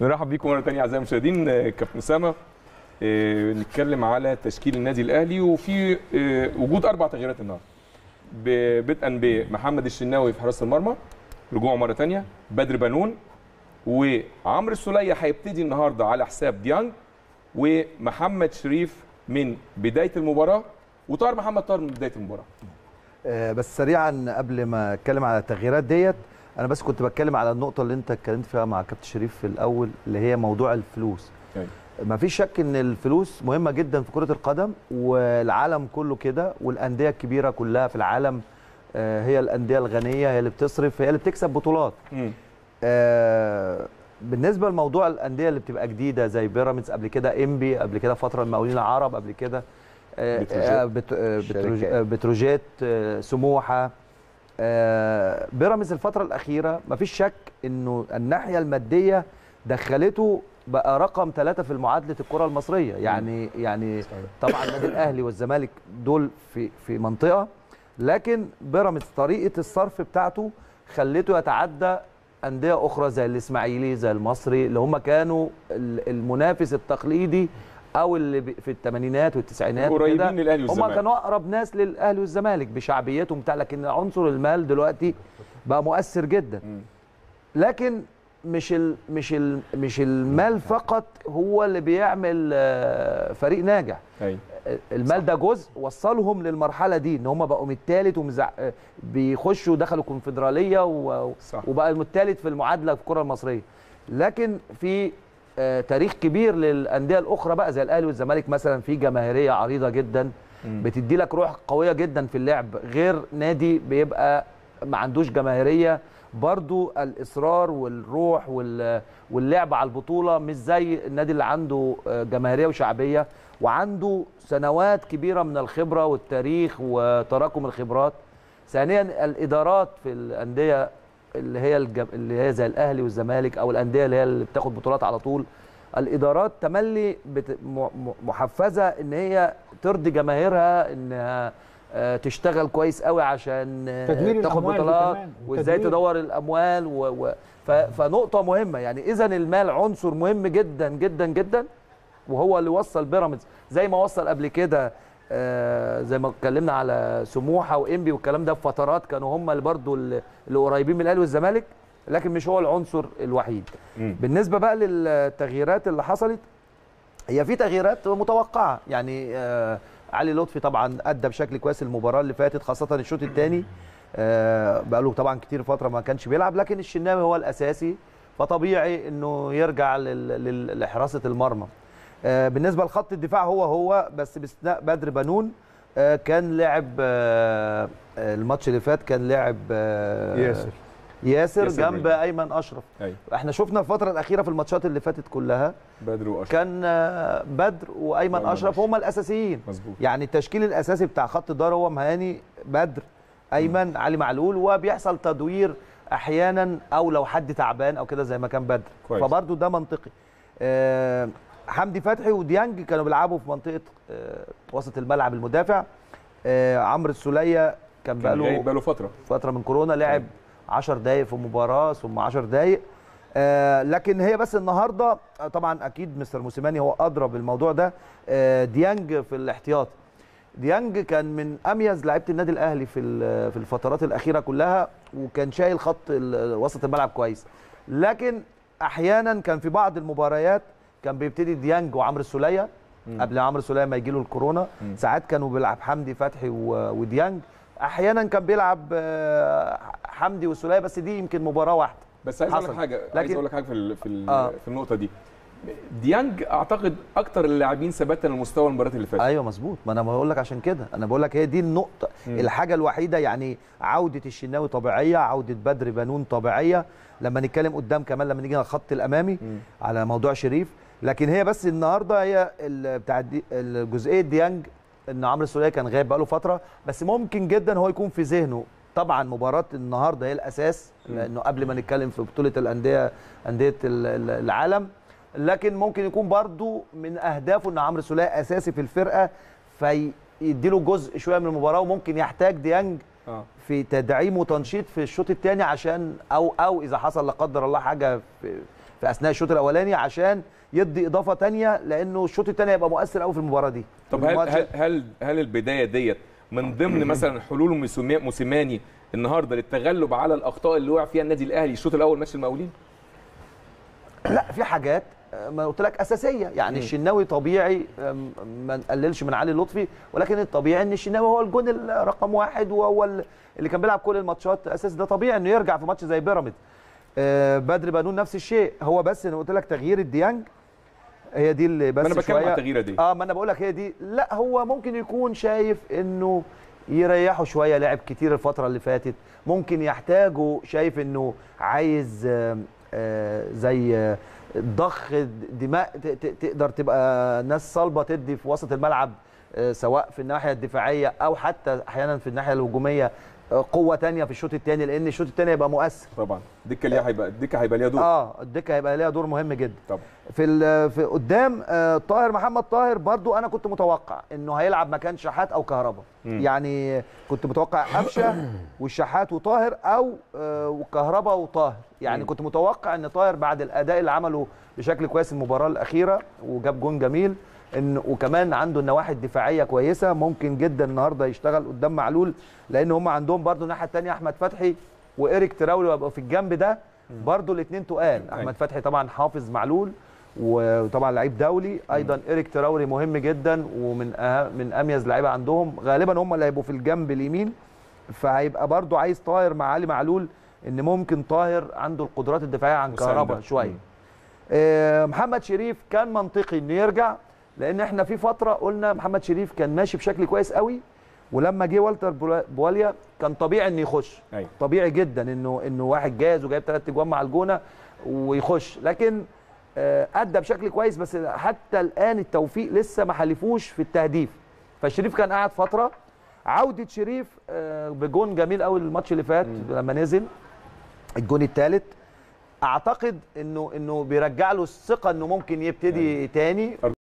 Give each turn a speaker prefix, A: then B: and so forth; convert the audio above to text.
A: نرحب بيكم مره ثانيه اعزائي المشاهدين آه، كابتن اسامه آه، نتكلم على تشكيل النادي الاهلي وفي آه، وجود اربع تغييرات النهارده ب- بدءا بمحمد الشناوي في حراسه المرمى رجوعه مره ثانيه بدر بنون وعمرو السوليه هيبتدي النهارده على حساب ديانج ومحمد شريف من بدايه المباراه وطاهر محمد طاهر من بدايه المباراه
B: آه، بس سريعا قبل ما اتكلم على التغييرات ديت انا بس كنت بتكلم على النقطه اللي انت اتكلمت فيها مع كابتن شريف في الاول اللي هي موضوع الفلوس
A: أيوة.
B: ما فيش شك ان الفلوس مهمه جدا في كره القدم والعالم كله كده والانديه الكبيره كلها في العالم آه، هي الانديه الغنيه هي اللي بتصرف هي اللي بتكسب بطولات
A: مم.
B: آه، بالنسبه لموضوع الانديه اللي بتبقى جديده زي بيراميدز قبل كده انبي قبل كده فتره المقاولين العرب قبل كده آه،
A: بتروجيت.
B: آه، بت- آه، بتروج-
C: شركات.
B: آه، بتروجيت آه، سموحه آه، بيراميدز الفتره الاخيره مفيش شك انه الناحيه الماديه دخلته بقى رقم ثلاثة في معادله الكره المصريه يعني يعني طبعا النادي الاهلي والزمالك دول في في منطقه لكن بيراميدز طريقه الصرف بتاعته خلته يتعدى انديه اخرى زي الاسماعيلي زي المصري اللي هم كانوا ال- المنافس التقليدي او اللي ب- في الثمانينات والتسعينات وكده
A: قريبين للاهلي
B: هم
A: والزمالك
B: كانوا اقرب ناس للاهلي والزمالك بشعبيتهم بتاع لكن عنصر المال دلوقتي بقى مؤثر جدا
A: مم.
B: لكن مش ال مش ال مش المال فقط هو اللي بيعمل آه، فريق ناجح
A: أيوة.
B: المال ده جزء وصلهم للمرحله دي ان هم بقوا من الثالث ومزع... آه، بيخشوا دخلوا كونفدراليه و...
A: صح.
B: وبقى من الثالث في المعادله في الكره المصريه لكن في آه، تاريخ كبير للانديه الاخرى بقى زي الاهلي والزمالك مثلا في جماهيريه عريضه جدا
A: مم.
B: بتدي لك روح قويه جدا في اللعب غير نادي بيبقى ما عندوش جماهيريه برضو الاصرار والروح وال- واللعب على البطوله مش زي النادي اللي عنده آه، جماهيريه وشعبيه وعنده سنوات كبيره من الخبره والتاريخ وتراكم الخبرات ثانيا الادارات في الانديه اللي هي الجم... اللي هي زي الاهلي والزمالك او الانديه اللي هي اللي بتاخد بطولات على طول الادارات تملي بت... م... م- محفزه ان هي ترضي جماهيرها انها آه، تشتغل كويس قوي عشان آه،
C: تدوير
B: تاخد
C: الأموال دي
B: بطولات
C: كمان،
B: وازاي
C: والتدوير.
B: تدور الاموال و... و... ف... فنقطه مهمه يعني اذا المال عنصر مهم جدا جدا جدا وهو اللي وصل بيراميدز زي ما وصل قبل كده آه، زي ما اتكلمنا على سموحه وانبي والكلام ده في فترات كانوا هم اللي برضو اللي اللي قريبين من الاهلي والزمالك لكن مش هو العنصر الوحيد
A: مم.
B: بالنسبه بقى للتغييرات اللي حصلت هي في تغييرات متوقعه يعني آه علي لطفي طبعا ادى بشكل كويس المباراه اللي فاتت خاصه الشوط الثاني آه بقى له طبعا كتير فتره ما كانش بيلعب لكن الشناوي هو الاساسي فطبيعي انه يرجع لل- لل- لحراسه المرمى آه بالنسبه لخط الدفاع هو هو بس باستثناء بدر بنون آه كان لعب آه آه، الماتش اللي فات كان لعب آه
C: ياسر.
B: ياسر
A: ياسر
B: جنب
A: إبراهيم.
B: ايمن اشرف
A: أيوة.
B: احنا شفنا الفتره الاخيره في الماتشات اللي فاتت كلها
A: بدر واشرف
B: كان آه، بدر وايمن
A: وأيمن
B: اشرف
A: أشرف.
B: هم الاساسيين
A: مظبوط
B: يعني التشكيل الاساسي بتاع خط الدار هو مهاني بدر ايمن علي معلول وبيحصل تدوير احيانا او لو حد تعبان او كده زي ما كان بدر
A: كويس.
B: فبرضه ده منطقي آه، حمدي فتحي وديانج كانوا بيلعبوا في منطقه آه، وسط الملعب المدافع آه، عمرو السوليه كان بقى
A: كان
B: له
A: غايب بقاله فتره
B: فتره من كورونا لعب 10 دقائق في مباراه ثم 10 دقائق آه لكن هي بس النهارده آه، طبعا اكيد مستر موسيماني هو ادرى بالموضوع ده آه ديانج في الاحتياط ديانج كان من اميز لعيبه النادي الاهلي في ال- في الفترات الاخيره كلها وكان شايل خط ال- وسط الملعب كويس لكن احيانا كان في بعض المباريات كان بيبتدي ديانج وعمرو السوليه قبل عمرو السوليه ما يجي له الكورونا
A: مم.
B: ساعات كانوا بيلعب حمدي فتحي و- وديانج احيانا كان بيلعب آه، حمدي والسوليه بس دي يمكن مباراه واحده
A: بس عايز اقول لك
B: حصل.
A: حاجه عايز
B: لكن-
A: اقول لك حاجه في ال- في ال-
B: آه.
A: في النقطه دي ديانج اعتقد اكتر اللاعبين ثباتا لمستوى المباريات اللي فاتت
B: ايوه مظبوط ما انا بقول لك عشان كده انا بقول لك هي دي النقطه
A: مم.
B: الحاجه الوحيده يعني عوده الشناوي طبيعيه عوده بدر بنون طبيعيه لما نتكلم قدام كمان لما نيجي على الخط الامامي
A: مم.
B: على موضوع شريف لكن هي بس النهارده هي ال- بتاع دي- الجزئيه ديانج ان عمرو السوليه كان غايب بقاله فتره بس ممكن جدا هو يكون في ذهنه طبعا مباراه النهارده هي الاساس لانه قبل ما نتكلم في بطوله الانديه انديه ال- ال- العالم لكن ممكن يكون برضو من اهدافه ان عمرو السوليه اساسي في الفرقه فيديله جزء شويه من المباراه وممكن يحتاج ديانج
A: اه
B: في تدعيم وتنشيط في الشوط الثاني عشان او او اذا حصل لا قدر الله حاجه في في اثناء الشوط الاولاني عشان يدي اضافه تانية لانه الشوط الثاني هيبقى مؤثر قوي في المباراه دي
A: طب هل
B: الماتش-
A: هل هل, هل البدايه ديت من ضمن مثلا حلول موسيما- موسيماني النهارده للتغلب على الاخطاء اللي وقع فيها النادي الاهلي الشوط الاول ماتش المقاولين؟
B: لا في حاجات آه، ما قلت لك اساسيه يعني
A: مم.
B: الشناوي طبيعي آم، ما نقللش من علي لطفي ولكن الطبيعي ان الشناوي هو الجون ال- رقم واحد وهو ال- اللي كان بيلعب كل الماتشات اساسي ده طبيعي انه يرجع في ماتش زي بيراميدز آه، بدر بنون نفس الشيء هو بس انا قلت لك تغيير الديانج هي دي اللي بس
A: ما انا بتكلم على
B: شوية-
A: التغييره دي
B: اه ما انا بقول لك هي دي لا هو ممكن يكون شايف انه يريحوا شويه لعب كتير الفتره اللي فاتت ممكن يحتاجوا شايف انه عايز آم، آه، زي آه، ضخ دماء ت- ت- تقدر تبقى ناس صلبه تدي في وسط الملعب آه، سواء في الناحيه الدفاعيه او حتى احيانا في الناحيه الهجوميه آه، قوه تانية في الشوط الثاني لان الشوط الثاني هيبقى مؤثر
A: طبعا الدكه اللي هيبقى الدكه هيبقى ليها دور
B: اه الدكه هيبقى ليها دور مهم جدا
A: طبعا
B: في ال- في قدام آه، طاهر محمد طاهر برضو انا كنت متوقع انه هيلعب مكان شحات او كهربا
A: مم.
B: يعني كنت متوقع قفشه والشحات وطاهر او آه، وكهربا وطاهر يعني
A: مم.
B: كنت متوقع ان طاهر بعد الاداء اللي عمله بشكل كويس المباراه الاخيره وجاب جون جميل ان وكمان عنده النواحي الدفاعيه كويسه ممكن جدا النهارده يشتغل قدام معلول لان هم عندهم برضو الناحيه الثانيه احمد فتحي وايريك تراولي ويبقوا في الجنب ده برضو الاثنين تقال احمد فتحي طبعا حافظ معلول وطبعا لعيب دولي ايضا ايريك تراوري مهم جدا ومن أه من اميز لعيبه عندهم غالبا هم اللي هيبقوا في الجنب اليمين فهيبقى برضو عايز طاهر مع علي معلول ان ممكن طاهر عنده القدرات الدفاعيه عن
A: مساندة.
B: كهربا شويه
A: مم.
B: آه، محمد شريف كان منطقي انه يرجع لان احنا في فتره قلنا محمد شريف كان ماشي بشكل كويس قوي ولما جه والتر بولا- بواليا كان طبيعي انه يخش
A: ايوه
B: طبيعي جدا انه انه واحد جاهز وجايب ثلاث اجوان مع الجونه ويخش لكن آه، ادى بشكل كويس بس حتى الان التوفيق لسه ما حلفوش في التهديف فشريف كان قاعد فتره عوده شريف آه، بجون جميل قوي الماتش اللي فات لما نزل الجون الثالث اعتقد انه انه بيرجع له الثقه انه ممكن يبتدي تاني